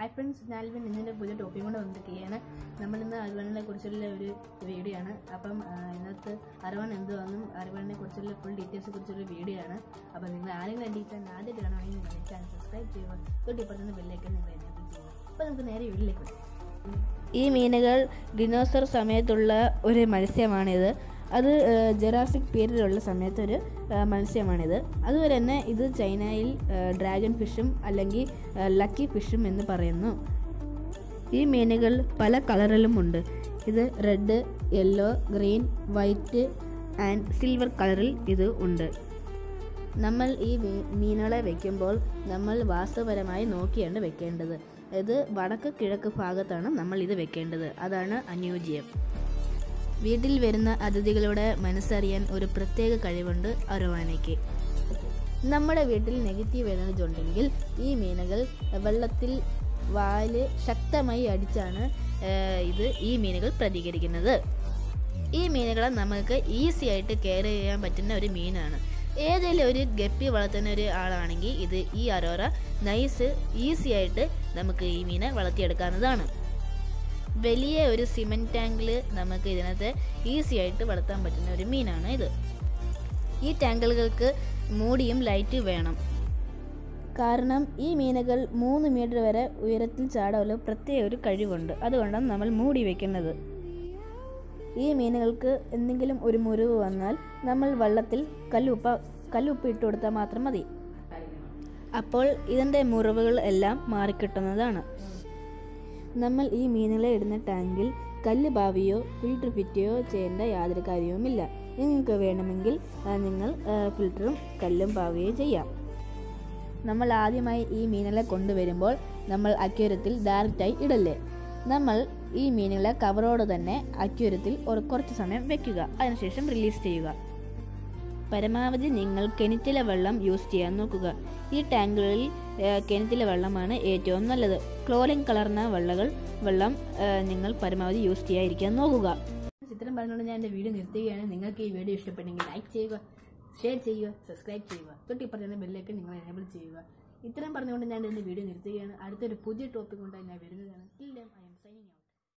hi friends ഞാനിപ്പോൾ ഇന്നിൻ്റെ പുതിയ ടോപ്പിക് കൊണ്ട് വന്നിരിക്കുകയാണ് നമ്മളിന്ന് അരവണ്ണനെ കുറിച്ചുള്ള ഒരു വീഡിയോ ആണ് അപ്പം ആ, ഇതിനകത്ത് അരവൺ എന്തുവാണെന്നും അരവണ്ണനെ കുറിച്ചുള്ള ഫുൾ ഡീറ്റെയിൽസ് കുറിച്ചുള്ള വീഡിയോ ആണ് അപ്പം നിങ്ങൾ ആരെങ്കിലും എൻ്റെ ഈ ചാനൽ ആദ്യമായിട്ട് കാണുവാണെങ്കിൽ നിങ്ങൾ ഈ ചാനൽ സബ്സ്ക്രൈബ് ചെയ്യുക തൊട്ടിപ്പുറത്തുനിന്ന് ബെല്ലേക്ക് നിങ്ങൾ എനേബിൾ ചെയ്യുക അപ്പോൾ നമുക്ക് നേരെ വീട്ടിലേക്ക് പോകാം ഈ മീനുകൾ ഡിനോസർ സമയത്തുള്ള ഒരു മത്സ്യമാണിത് അത് ജെറാസിക് പീരീഡിലുള്ള സമയത്തൊരു ആ, മത്സ്യമാണിത് അതുപോലെ തന്നെ ഇത് ചൈനയിൽ ആ, ഡ്രാഗൺ ഫിഷും അല്ലെങ്കിൽ ആ, ലക്കി ഫിഷും എന്ന് പറയുന്നു ഈ മീനുകൾ പല കളറിലും ഉണ്ട് ഇത് red yellow green white and silver കളറിൽ ഇത് ഉണ്ട് നമ്മൾ ഈ മീ- മീനുകളെ വെക്കുമ്പോൾ നമ്മൾ വാസ്തുപരമായി നോക്കിയാണ് വെക്കേണ്ടത് ഇത് വടക്ക് കിഴക്ക് ഭാഗത്താണ് നമ്മൾ ഇത് വെക്കേണ്ടത് അതാണ് അനുയോജ്യം വീട്ടിൽ വരുന്ന അതിഥികളുടെ മനസ്സറിയാൻ ഒരു പ്രത്യേക കഴിവുണ്ട് അറുവാനയ്ക്ക് നമ്മുടെ വീട്ടിൽ നെഗറ്റീവ് എനർജി ഉണ്ടെങ്കിൽ ഈ മീനുകൾ വെള്ളത്തിൽ വാല് ശക്തമായി അടിച്ചാണ് ഏഹ്, ഇത് ഈ മീനുകൾ പ്രതികരിക്കുന്നത് ഈ മീനുകളെ നമുക്ക് ഈസി ആയിട്ട് കെയർ ചെയ്യാൻ പറ്റുന്ന ഒരു മീനാണ് ഏതെങ്കിലും ഒരു ഗപ്പി വളർത്തുന്ന ഒരു ആളാണെങ്കിൽ ഇത് ഈ അരോറ നൈസ് ഈസി ആയിട്ട് നമുക്ക് ഈ മീനെ വളർത്തിയെടുക്കാവുന്നതാണ് വലിയ ഒരു സിമെൻറ്റ് ടാങ്കിൽ നമുക്ക് ഇതിനകത്ത് ഈസി ആയിട്ട് വളർത്താൻ പറ്റുന്ന ഒരു മീനാണ് ഇത് ഈ ടാങ്കുകൾക്ക് മൂടിയും ലൈറ്റ് വേണം കാരണം ഈ മീനുകൾ മൂന്ന് മീറ്റർ വരെ ഉയരത്തിൽ ചാടാനുള്ള പ്രത്യേക ഒരു കഴിവുണ്ട് അതുകൊണ്ടാണ് നമ്മൾ മൂടി വെക്കുന്നത് ഈ മീനുകൾക്ക് എന്തെങ്കിലും ഒരു മുറിവ് വന്നാൽ നമ്മൾ വെള്ളത്തിൽ കല്ലുപ്പ കല്ലുപ്പ് ഇട്ട് കൊടുത്താൽ മാത്രം മതി അപ്പോൾ ഇതിൻ്റെ മുറിവുകൾ എല്ലാം മാറിക്കിട്ടുന്നതാണ് നമ്മൾ ഈ മീനുകളെ ഇടുന്ന ടാങ്കിൽ കല്ല് പാവിയോ ഫിൽറ്റർ ഫിറ്റയോ ചെയ്യേണ്ട യാതൊരു കാര്യവുമില്ല നിങ്ങൾക്ക് വേണമെങ്കിൽ ആ, നിങ്ങൾ ആ, ഫിൽറ്ററും കല്ലും പാവുകയും ചെയ്യാം നമ്മൾ ആദ്യമായി ഈ മീനുകളെ കൊണ്ടുവരുമ്പോൾ നമ്മൾ അക്യൂരത്തിൽ ഡയറക്റ്റായി ഇടല്ലേ നമ്മൾ ഈ മീനുകളെ കവറോട് തന്നെ അക്യൂരത്തിൽ ഒരു കുറച്ച് സമയം വെക്കുക അതിനുശേഷം റിലീസ് ചെയ്യുക പരമാവധി നിങ്ങൾ കിണറ്റിലെ വെള്ളം യൂസ് ചെയ്യാൻ നോക്കുക ഈ ടാങ്കുകളിൽ ഏഹ്, കിണറ്റിലെ വെള്ളമാണ് ഏറ്റവും നല്ലത് ക്ലോറിൻ കലർന്ന വെള്ളങ്ങൾ വെള്ളം ഏഹ്, നിങ്ങൾ പരമാവധി യൂസ് ചെയ്യാതിരിക്കാൻ നോക്കുക ചിത്രം പറഞ്ഞുകൊണ്ട് ഞാൻ എൻ്റെ വീഡിയോ നിർത്തുകയാണ് നിങ്ങൾക്ക് ഈ വീഡിയോ ഇഷ്ടപ്പെട്ടെങ്കിൽ ലൈക്ക് ചെയ്യുക ഷെയർ ചെയ്യുക സബ്സ്ക്രൈബ് ചെയ്യുക തൊട്ടി പറഞ്ഞ ബെല്ലേക്ക് നിങ്ങൾ എനേബിൾ ചെയ്യുക ഇത്രയും പറഞ്ഞുകൊണ്ട് ഞാൻ എൻ്റെ വീഡിയോ നിർത്തുകയാണ് അടുത്തൊരു പുതിയ ടോപ്പിക് കൊണ്ടായി ഞാൻ വരുന്നതാണ് ഇല്ല ഐ എം സൈനിങ് ഔട്ട്